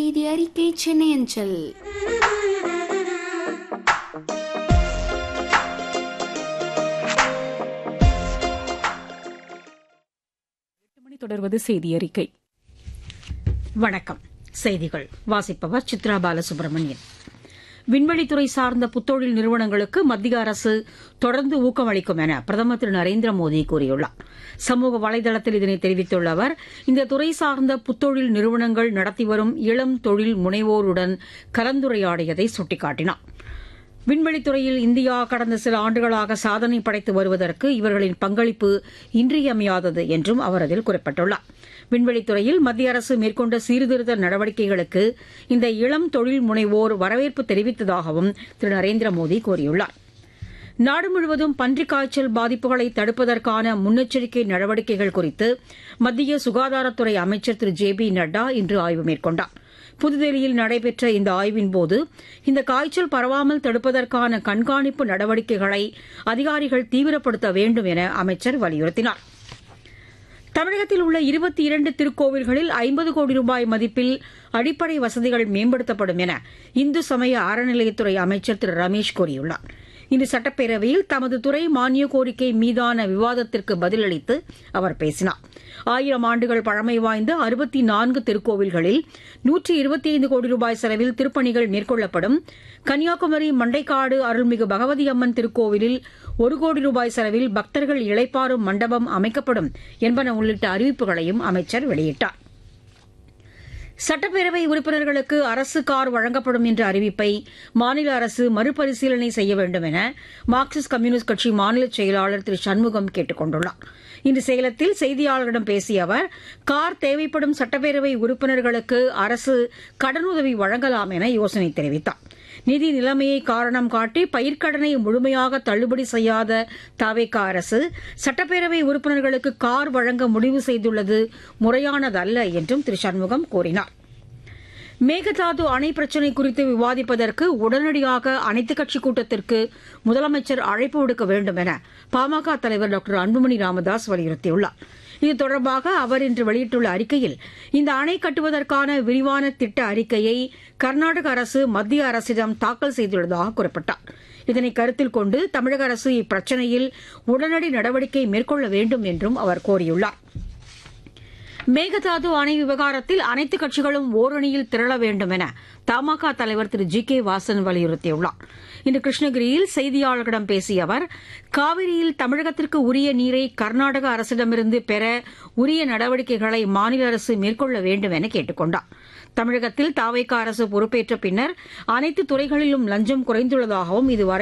செய்தி அறிக்கை சென்னை அஞ்சல் எட்டு மணி தொடர்வது செய்தி அறிக்கை வணக்கம் செய்திகள் வாசிப்பவர் சித்ரா பாலசுப்ரமணியன் விண்வெளித்துறை சார்ந்த புத்தொழில் நிறுவனங்களுக்கு மத்திய அரசு தொடர்ந்து ஊக்கமளிக்கும் என பிரதமர் திரு நரேந்திர மோடி கூறியுள்ளார் சமூக வலைதளத்தில் இதனை தெரிவித்துள்ள அவர் இந்த துறை சார்ந்த புத்தொழில் நிறுவனங்கள் நடத்தி வரும் இளம் தொழில் முனைவோருடன் கலந்துரையாடியதை சுட்டிக்காட்டினார் விண்வெளித்துறையில் இந்தியா கடந்த சில ஆண்டுகளாக சாதனை படைத்து வருவதற்கு இவர்களின் பங்களிப்பு இன்றியமையாதது என்றும் அவர் அதில் குறிப்பிட்டுள்ளார் விண்வெளித்துறையில் மத்திய அரசு மேற்கொண்ட சீர்திருத்த நடவடிக்கைகளுக்கு இந்த இளம் தொழில் முனைவோர் வரவேற்பு தெரிவித்ததாகவும் திரு நரேந்திர மோடி கூறியுள்ளார் நாடு முழுவதும் பன்றிக் காய்ச்சல் பாதிப்புகளை தடுப்பதற்கான முன்னெச்சரிக்கை நடவடிக்கைகள் குறித்து மத்திய சுகாதாரத்துறை அமைச்சர் திரு ஜே பி நட்டா இன்று ஆய்வு மேற்கொண்டார் புதுதில்லியில் நடைபெற்ற இந்த ஆய்வின்போது இந்த காய்ச்சல் பரவாமல் தடுப்பதற்கான கண்காணிப்பு நடவடிக்கைகளை அதிகாரிகள் தீவிரப்படுத்த வேண்டும் என அமைச்சர் வலியுறுத்தினார் தமிழகத்தில் உள்ள இருபத்தி இரண்டு திருக்கோவில்களில் ஐம்பது கோடி ரூபாய் மதிப்பில் அடிப்படை வசதிகள் மேம்படுத்தப்படும் என இந்து சமய அறநிலையத்துறை அமைச்சர் திரு ரமேஷ் கூறியுள்ளார் இன்று சட்டப்பேரவையில் தமது துறை மானிய கோரிக்கை மீதான விவாதத்திற்கு பதிலளித்து அவர் பேசினார் ஆயிரம் ஆண்டுகள் பழமை வாய்ந்த அறுபத்தி நான்கு திருக்கோவில்களில் நூற்றி இருபத்தி ஐந்து கோடி ரூபாய் செலவில் திருப்பணிகள் மேற்கொள்ளப்படும் கன்னியாகுமரி மண்டைக்காடு அருள்மிகு பகவதி அம்மன் திருக்கோவிலில் ஒரு கோடி ரூபாய் செலவில் பக்தர்கள் இளைப்பாறும் மண்டபம் அமைக்கப்படும் என்பன உள்ளிட்ட அறிவிப்புகளையும் அமைச்சர் வெளியிட்டார் சட்டப்பேரவை உறுப்பினர்களுக்கு அரசு கார் வழங்கப்படும் என்ற அறிவிப்பை மாநில அரசு மறுபரிசீலனை செய்ய வேண்டும் என மார்க்சிஸ்ட் கம்யூனிஸ்ட் கட்சி மாநில செயலாளர் திரு சண்முகம் கேட்டுக் கொண்டுள்ளார் இன்று சேலத்தில் செய்தியாளர்களிடம் பேசிய அவர் கார் தேவைப்படும் சட்டப்பேரவை உறுப்பினர்களுக்கு அரசு கடனுதவி வழங்கலாம் என யோசனை தெரிவித்தார் நிதி நிலைமையை காரணம் காட்டி பயிர்க்கடனை முழுமையாக தள்ளுபடி செய்யாத தாவேக்கா அரசு சட்டப்பேரவை உறுப்பினர்களுக்கு கார் வழங்க முடிவு செய்துள்ளது முறையானதல்ல என்றும் திரு சண்முகம் கூறினார் மேகதாது அணை பிரச்சினை குறித்து விவாதிப்பதற்கு உடனடியாக அனைத்துக் கட்சி கூட்டத்திற்கு முதலமைச்சர் அழைப்பு விடுக்க வேண்டும் என பாமக தலைவர் டாக்டர் அன்புமணி ராமதாஸ் வலியுறுத்தியுள்ளார் இது தொடர்பாக அவர் இன்று வெளியிட்டுள்ள அறிக்கையில் இந்த அணை கட்டுவதற்கான விரிவான திட்ட அறிக்கையை கர்நாடக அரசு மத்திய அரசிடம் தாக்கல் செய்துள்ளதாக குறிப்பிட்டார் இதனை கருத்தில் கொண்டு தமிழக அரசு இப்பிரச்சினையில் உடனடி நடவடிக்கை மேற்கொள்ள வேண்டும் என்றும் அவர் கோரியுள்ளார் மேகதாது அணை விவகாரத்தில் அனைத்து கட்சிகளும் ஓரணியில் திரள வேண்டும் என தமாக தலைவர் திரு ஜி கே வாசன் வலியுறுத்தியுள்ளார் இன்று கிருஷ்ணகிரியில் செய்தியாளர்களிடம் பேசிய அவர் காவிரியில் தமிழகத்திற்கு உரிய நீரை கர்நாடக அரசிடமிருந்து பெற உரிய நடவடிக்கைகளை மாநில அரசு மேற்கொள்ள வேண்டும் என கேட்டுக் கொண்டார் தமிழகத்தில் தாவைக்கா அரசு பொறுப்பேற்ற பின்னர் அனைத்து துறைகளிலும் லஞ்சம் குறைந்துள்ளதாகவும் இதுவரை